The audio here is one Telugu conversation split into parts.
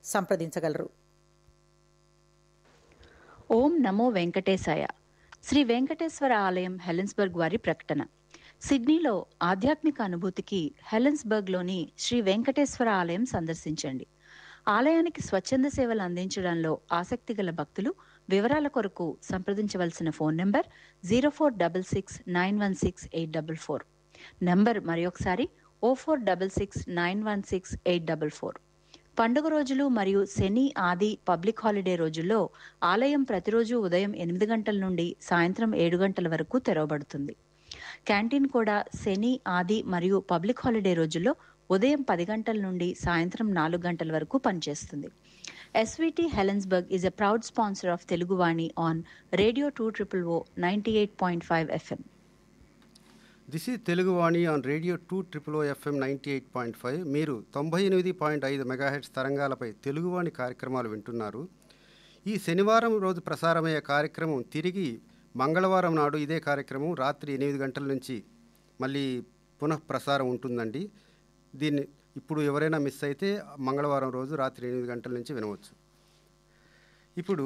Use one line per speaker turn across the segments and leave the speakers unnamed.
సంప్రదించగలరు
ఓం నమో వెంకటేశాయ శ్రీ వెంకటేశ్వర ఆలయం హెలెన్స్బర్గ్ వారి ప్రకటన సిడ్నీలో ఆధ్యాత్మిక అనుభూతికి హెలెన్స్బర్గ్లోని శ్రీ వెంకటేశ్వర ఆలయం సందర్శించండి ఆలయానికి స్వచ్ఛంద సేవలు అందించడంలో ఆసక్తి గల భక్తులు వివరాల కొరకు సంప్రదించవలసిన phone number zero four double six nine one six eight double four number మరొకసారి O four double six nine one six eight double four పండుగ రోజులు మరియు శని ఆది పబ్లిక్ హాలిడే రోజుల్లో ఆలయం ప్రతిరోజు ఉదయం ఎనిమిది గంటల నుండి సాయంత్రం ఏడు గంటల వరకు తెరవబడుతుంది క్యాంటీన్ కూడా శని ఆది మరియు పబ్లిక్ హాలిడే రోజుల్లో ఉదయం పది గంటల నుండి సాయంత్రం నాలుగు గంటల వరకు పనిచేస్తుంది SVT Helensburgh is a proud sponsor of Teluguvani on radio two triple O ninety eight point five FM
this is Teluguvani on radio two triple O FM ninety eight point five మీరు తొంభై ఎనిమిది పాయింట్ ఐదు మెగాహెడ్స్ తరంగాలపై తెలుగువాణి కార్యక్రమాలు వింటున్నారు ఈ శనివారం రోజు ప్రసారమయ్యే కార్యక్రమం తిరిగి మంగళవారం నాడు ఇదే కార్యక్రమం రాత్రి ఎనిమిది గంటల నుంచి మళ్ళీ పునః ప్రసారం ఉంటుందండి దీన్ని ఇప్పుడు ఎవరైనా మిస్ అయితే మంగళవారం రోజు రాత్రి ఎనిమిది గంటల నుంచి వినవచ్చు ఇప్పుడు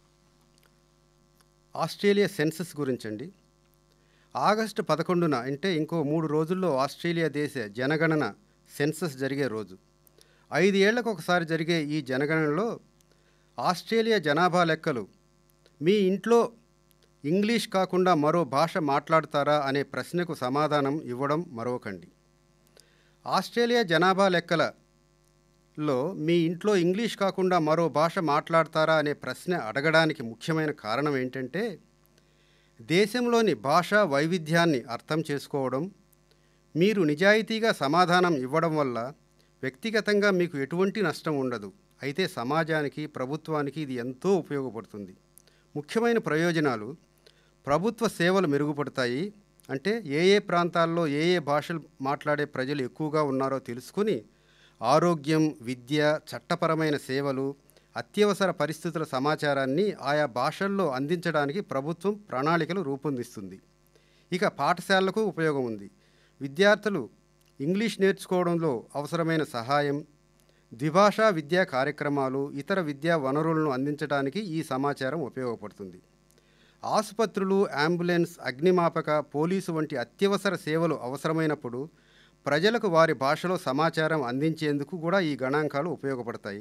ఆస్ట్రేలియా సెన్సస్ గురించండి ఆగస్టు పదకొండున అంటే ఇంకో మూడు రోజుల్లో ఆస్ట్రేలియా దేశ జనగణన సెన్సస్ జరిగే రోజు ఐదు ఏళ్లకు ఒకసారి జరిగే ఈ జనగణనలో ఆస్ట్రేలియా జనాభా లెక్కలు మీ ఇంట్లో ఇంగ్లీష్ కాకుండా మరో భాష మాట్లాడతారా అనే ప్రశ్నకు సమాధానం ఇవ్వడం మరొకండి ఆస్ట్రేలియా జనాభా లెక్కలలో మీ ఇంట్లో ఇంగ్లీష్ కాకుండా మరో భాష మాట్లాడతారా అనే ప్రశ్న అడగడానికి ముఖ్యమైన కారణం ఏంటంటే దేశంలోని భాషా వైవిధ్యాన్ని అర్థం చేసుకోవడం మీరు నిజాయితీగా సమాధానం ఇవ్వడం వల్ల వ్యక్తిగతంగా మీకు ఎటువంటి నష్టం ఉండదు అయితే సమాజానికి ప్రభుత్వానికి ఇది ఎంతో ఉపయోగపడుతుంది ముఖ్యమైన ప్రయోజనాలు ప్రభుత్వ సేవలు మెరుగుపడతాయి అంటే ఏ ఏ ప్రాంతాల్లో ఏ ఏ భాషలు మాట్లాడే ప్రజలు ఎక్కువగా ఉన్నారో తెలుసుకుని ఆరోగ్యం విద్య చట్టపరమైన సేవలు అత్యవసర పరిస్థితుల సమాచారాన్ని ఆయా భాషల్లో అందించడానికి ప్రభుత్వం ప్రణాళికలు రూపొందిస్తుంది ఇక పాఠశాలలకు ఉపయోగం ఉంది విద్యార్థులు ఇంగ్లీష్ నేర్చుకోవడంలో అవసరమైన సహాయం ద్విభాషా విద్యా కార్యక్రమాలు ఇతర విద్యా వనరులను అందించడానికి ఈ సమాచారం ఉపయోగపడుతుంది ఆసుపత్రులు అంబులెన్స్ అగ్నిమాపక పోలీసు వంటి అత్యవసర సేవలు అవసరమైనప్పుడు ప్రజలకు వారి భాషలో సమాచారం అందించేందుకు కూడా ఈ గణాంకాలు ఉపయోగపడతాయి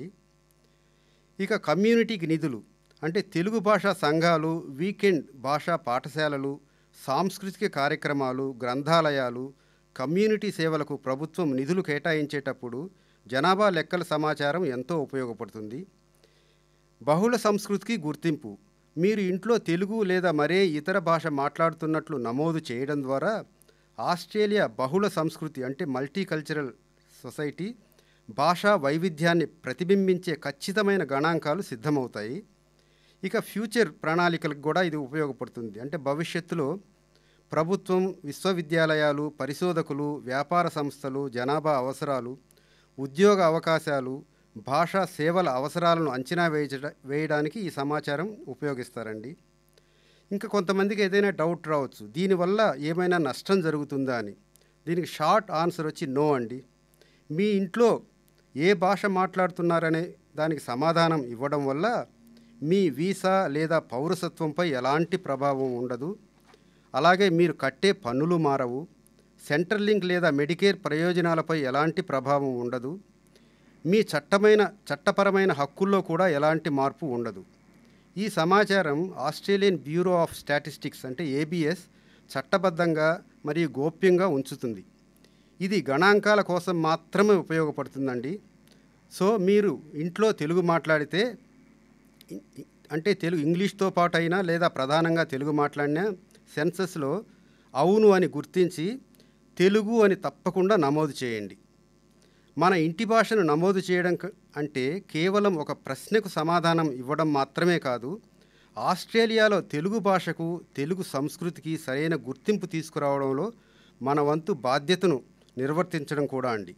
ఇక కమ్యూనిటీకి నిధులు అంటే తెలుగు భాషా సంఘాలు వీకెండ్ భాషా పాఠశాలలు సాంస్కృతిక కార్యక్రమాలు గ్రంథాలయాలు కమ్యూనిటీ సేవలకు ప్రభుత్వం నిధులు కేటాయించేటప్పుడు జనాభా లెక్కల సమాచారం ఎంతో ఉపయోగపడుతుంది బహుళ సంస్కృతికి గుర్తింపు మీరు ఇంట్లో తెలుగు లేదా మరే ఇతర భాష మాట్లాడుతున్నట్లు నమోదు చేయడం ద్వారా ఆస్ట్రేలియా బహుళ సంస్కృతి అంటే మల్టీకల్చరల్ సొసైటీ భాషా వైవిధ్యాన్ని ప్రతిబింబించే ఖచ్చితమైన గణాంకాలు సిద్ధమవుతాయి ఇక ఫ్యూచర్ ప్రణాళికలకు కూడా ఇది ఉపయోగపడుతుంది అంటే భవిష్యత్తులో ప్రభుత్వం విశ్వవిద్యాలయాలు పరిశోధకులు వ్యాపార సంస్థలు జనాభా అవసరాలు ఉద్యోగ అవకాశాలు భాషా సేవల అవసరాలను అంచనా వేయట వేయడానికి ఈ సమాచారం ఉపయోగిస్తారండి ఇంకా కొంతమందికి ఏదైనా డౌట్ రావచ్చు దీనివల్ల ఏమైనా నష్టం జరుగుతుందా అని దీనికి షార్ట్ ఆన్సర్ వచ్చి నో అండి మీ ఇంట్లో ఏ భాష మాట్లాడుతున్నారనే దానికి సమాధానం ఇవ్వడం వల్ల మీ వీసా లేదా పౌరసత్వంపై ఎలాంటి ప్రభావం ఉండదు అలాగే మీరు కట్టే పన్నులు మారవు సెంట్రల్ లింక్ లేదా మెడికేర్ ప్రయోజనాలపై ఎలాంటి ప్రభావం ఉండదు మీ చట్టమైన చట్టపరమైన హక్కుల్లో కూడా ఎలాంటి మార్పు ఉండదు ఈ సమాచారం ఆస్ట్రేలియన్ బ్యూరో ఆఫ్ స్టాటిస్టిక్స్ అంటే ఏబిఎస్ చట్టబద్ధంగా మరియు గోప్యంగా ఉంచుతుంది ఇది గణాంకాల కోసం మాత్రమే ఉపయోగపడుతుందండి సో మీరు ఇంట్లో తెలుగు మాట్లాడితే ఇ- ఇ- అంటే తెలుగు ఇంగ్లీష్తో పాటు అయినా లేదా ప్రధానంగా తెలుగు మాట్లాడినా సెన్సస్లో అవును అని గుర్తించి తెలుగు అని తప్పకుండా నమోదు చేయండి మన ఇంటి భాషను నమోదు చేయడం క- అంటే కేవలం ఒక ప్రశ్నకు సమాధానం ఇవ్వడం మాత్రమే కాదు ఆస్ట్రేలియాలో తెలుగు భాషకు తెలుగు సంస్కృతికి సరైన గుర్తింపు తీసుకురావడంలో మన వంతు బాధ్యతను నిర్వర్తించడం కూడా అండి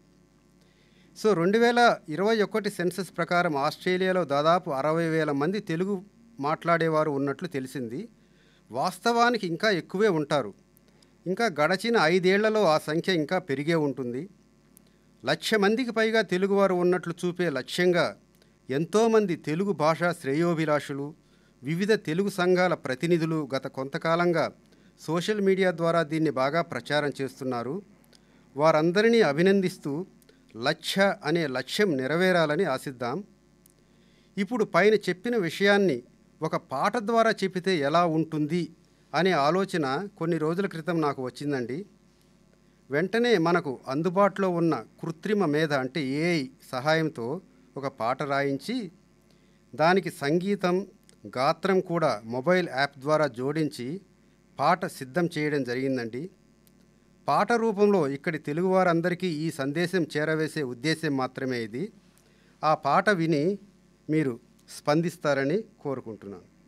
సో రెండు వేల ఇరవై ఒకటి సెన్సస్ ప్రకారం ఆస్ట్రేలియాలో దాదాపు అరవై వేల మంది తెలుగు మాట్లాడేవారు ఉన్నట్లు తెలిసింది వాస్తవానికి ఇంకా ఎక్కువే ఉంటారు ఇంకా గడచిన ఐదేళ్లలో ఆ సంఖ్య ఇంకా పెరిగే ఉంటుంది లక్ష మందికి పైగా తెలుగువారు ఉన్నట్లు చూపే లక్ష్యంగా ఎంతోమంది తెలుగు భాషా శ్రేయోభిలాషులు వివిధ తెలుగు సంఘాల ప్రతినిధులు గత కొంతకాలంగా సోషల్ మీడియా ద్వారా దీన్ని బాగా ప్రచారం చేస్తున్నారు వారందరినీ అభినందిస్తూ లక్ష్య అనే లక్ష్యం నెరవేరాలని ఆశిద్దాం ఇప్పుడు పైన చెప్పిన విషయాన్ని ఒక పాట ద్వారా చెప్పితే ఎలా ఉంటుంది అనే ఆలోచన కొన్ని రోజుల క్రితం నాకు వచ్చిందండి వెంటనే మనకు అందుబాటులో ఉన్న కృత్రిమ మేధ అంటే ఏఐ సహాయంతో ఒక పాట రాయించి దానికి సంగీతం గాత్రం కూడా మొబైల్ యాప్ ద్వారా జోడించి పాట సిద్ధం చేయడం జరిగిందండి పాట రూపంలో ఇక్కడి తెలుగువారందరికీ ఈ సందేశం చేరవేసే ఉద్దేశం మాత్రమే ఇది ఆ పాట విని మీరు స్పందిస్తారని కోరుకుంటున్నాను